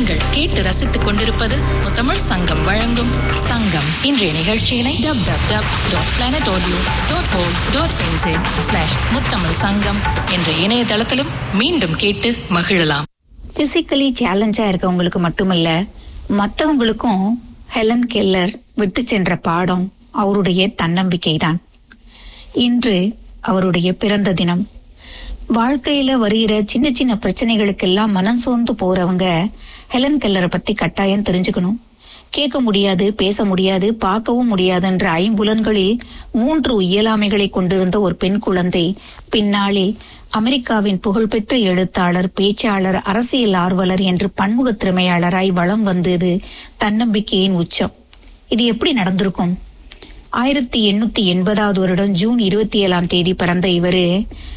நீங்கள் கேட்டு ரசித்துக் கொண்டிருப்பது முத்தமிழ் சங்கம் வழங்கும் சங்கம் இன்றைய நிகழ்ச்சியினை W W W dot planet audio dot O dot NZ slash Muthamizh Sangam என்ற இணையதளத்திலும் மீண்டும் கேட்டு மகிழலாம் பிசிக்கலி சேலஞ்சா இருக்கவங்களுக்கு மட்டுமல்ல மற்றவங்களுக்கும் ஹெலன் கெல்லர் விட்டு சென்ற பாடம் அவருடைய தன்னம்பிக்கை தான் இன்று அவருடைய பிறந்த தினம் வாழ்க்கையில வருகிற சின்ன சின்ன பிரச்சனைகளுக்கெல்லாம் மனம் சோர்ந்து போறவங்க ஹெலன் கெல்லரை பத்தி கட்டாயம் தெரிஞ்சுக்கணும் கேட்க முடியாது பேச முடியாது பார்க்கவும் முடியாதுன்ற ஐம்புலன்களில் மூன்று இயலாமைகளை கொண்டிருந்த ஒரு பெண் குழந்தை பின்னாளில் அமெரிக்காவின் புகழ்பெற்ற எழுத்தாளர் பேச்சாளர் அரசியல் ஆர்வலர் என்று பன்முக திறமையாளராய் வலம் வந்தது தன்னம்பிக்கையின் உச்சம் இது எப்படி நடந்திருக்கும் ஆயிரத்தி எண்ணூத்தி எண்பதாவது வருடம் ஜூன் இருபத்தி ஏழாம் தேதி பிறந்த இவரு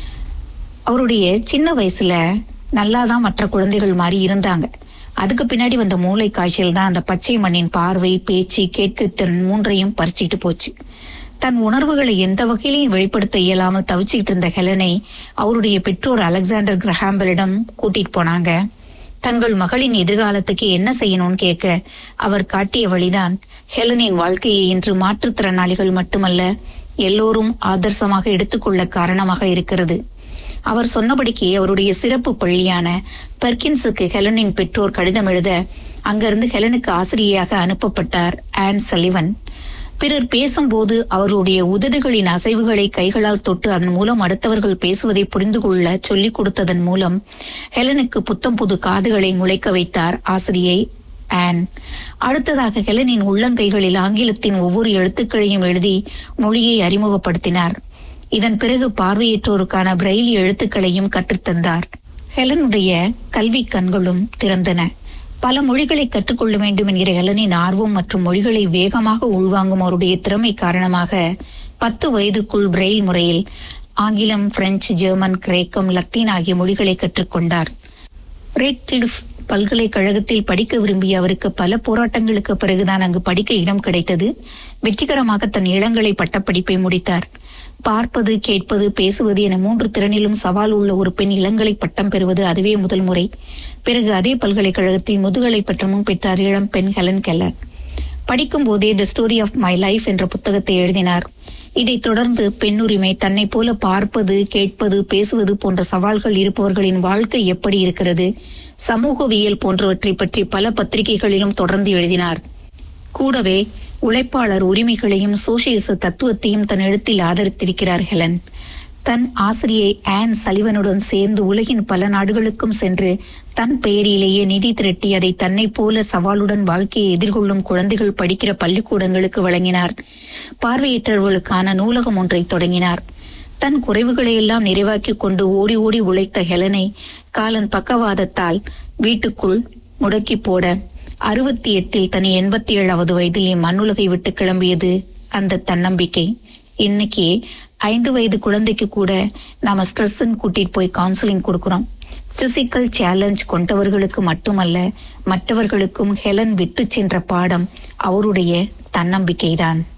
அவருடைய சின்ன வயசுல நல்லாதான் மற்ற குழந்தைகள் மாதிரி இருந்தாங்க அதுக்கு பின்னாடி வந்த மூளை காய்ச்சல் தான் அந்த பச்சை மண்ணின் பார்வை பேச்சு கேட்கத்திறன் மூன்றையும் பறிச்சிட்டு போச்சு தன் உணர்வுகளை எந்த வகையிலையும் வெளிப்படுத்த இயலாமல் தவிச்சுக்கிட்டு இருந்த ஹெலனை அவருடைய பெற்றோர் அலெக்சாண்டர் கிரஹாம்பலிடம் கூட்டிட்டு போனாங்க தங்கள் மகளின் எதிர்காலத்துக்கு என்ன செய்யணும்னு கேட்க அவர் காட்டிய வழிதான் ஹெலனின் வாழ்க்கையை இன்று மாற்றுத்திறனாளிகள் மட்டுமல்ல எல்லோரும் ஆதர்சமாக எடுத்துக்கொள்ள காரணமாக இருக்கிறது அவர் சொன்னபடிக்கு அவருடைய சிறப்பு பள்ளியான பெர்கின்ஸுக்கு ஹெலனின் பெற்றோர் கடிதம் எழுத அங்கிருந்து ஹெலனுக்கு ஆசிரியையாக அனுப்பப்பட்டார் ஆன் சலிவன் பிறர் பேசும்போது அவருடைய உதடுகளின் அசைவுகளை கைகளால் தொட்டு அதன் மூலம் அடுத்தவர்கள் பேசுவதை புரிந்து கொள்ள சொல்லிக் கொடுத்ததன் மூலம் ஹெலனுக்கு புத்தம் புது காதுகளை முளைக்க வைத்தார் ஆசிரியை ஆன் அடுத்ததாக ஹெலனின் உள்ளங்கைகளில் ஆங்கிலத்தின் ஒவ்வொரு எழுத்துக்களையும் எழுதி மொழியை அறிமுகப்படுத்தினார் இதன் பிறகு பார்வையற்றோருக்கான பிரெய்லி எழுத்துக்களையும் கற்றுத்தந்தார் ஹெலனுடைய கல்வி கண்களும் திறந்தன பல மொழிகளை கற்றுக்கொள்ள வேண்டும் என்கிற ஹெலனின் ஆர்வம் மற்றும் மொழிகளை வேகமாக உள்வாங்கும் அவருடைய திறமை காரணமாக பத்து வயதுக்குள் பிரெயில் முறையில் ஆங்கிலம் பிரெஞ்சு ஜெர்மன் கிரேக்கம் லத்தீன் ஆகிய மொழிகளை கற்றுக்கொண்டார் ரேட்கிளிஃப் பல்கலைக்கழகத்தில் படிக்க விரும்பிய அவருக்கு பல போராட்டங்களுக்கு பிறகுதான் அங்கு படிக்க இடம் கிடைத்தது வெற்றிகரமாக தன் இளங்கலை பட்டப்படிப்பை முடித்தார் பார்ப்பது கேட்பது பேசுவது என மூன்று திறனிலும் சவால் உள்ள ஒரு பெண் இளங்கலை பட்டம் பெறுவது அதுவே முதல் முறை பிறகு அதே பல்கலைக்கழகத்தில் முதுகலை பட்டமும் பெற்றார் இளம் பெண் ஹெலன் கெல்லர் படிக்கும் போதே the story of my life என்ற புத்தகத்தை எழுதினார் இதைத் தொடர்ந்து பெண்ணுரிமை தன்னை போல பார்ப்பது கேட்பது பேசுவது போன்ற சவால்கள் இருப்பவர்களின் வாழ்க்கை எப்படி இருக்கிறது சமூகவியல் போன்றவற்றை பற்றி பல பத்திரிகைகளிலும் தொடர்ந்து எழுதினார் கூடவே உழைப்பாளர் உரிமைகளையும் சோசியலிச தத்துவத்தையும் தன் எழுத்தில் ஆதரித்திருக்கிறார் ஹெலன் தன் ஆசிரியை ஆன் சலிவனுடன் சேர்ந்து உலகின் பல நாடுகளுக்கும் சென்று தன் பெயரிலேயே நிதி திரட்டி அதை தன்னைப் போல சவாலுடன் வாழ்க்கையை எதிர்கொள்ளும் குழந்தைகள் படிக்கிற பள்ளிக்கூடங்களுக்கு வழங்கினார் பார்வையற்றவர்களுக்கான நூலகம் ஒன்றை தொடங்கினார் தன் குறைவுகளை எல்லாம் நிறைவாக்கிக் கொண்டு ஓடி ஓடி உழைத்த ஹெலனை காலன் பக்கவாதத்தால் வீட்டுக்குள் முடக்கி போட அறுபத்தி எட்டில் தன் எண்பத்தி ஏழாவது வயதில் மண்ணுலகை விட்டு கிளம்பியது அந்த தன்னம்பிக்கை இன்னைக்கு ஐந்து வயது குழந்தைக்கு கூட நாம ஸ்ட்ரெஸ்ன்னு கூட்டிட்டு போய் கவுன்சிலிங் கொடுக்கிறோம் பிசிக்கல் சேலஞ்ச் கொண்டவர்களுக்கு மட்டுமல்ல மற்றவர்களுக்கும் ஹெலன் விட்டு சென்ற பாடம் அவருடைய தன்னம்பிக்கைதான்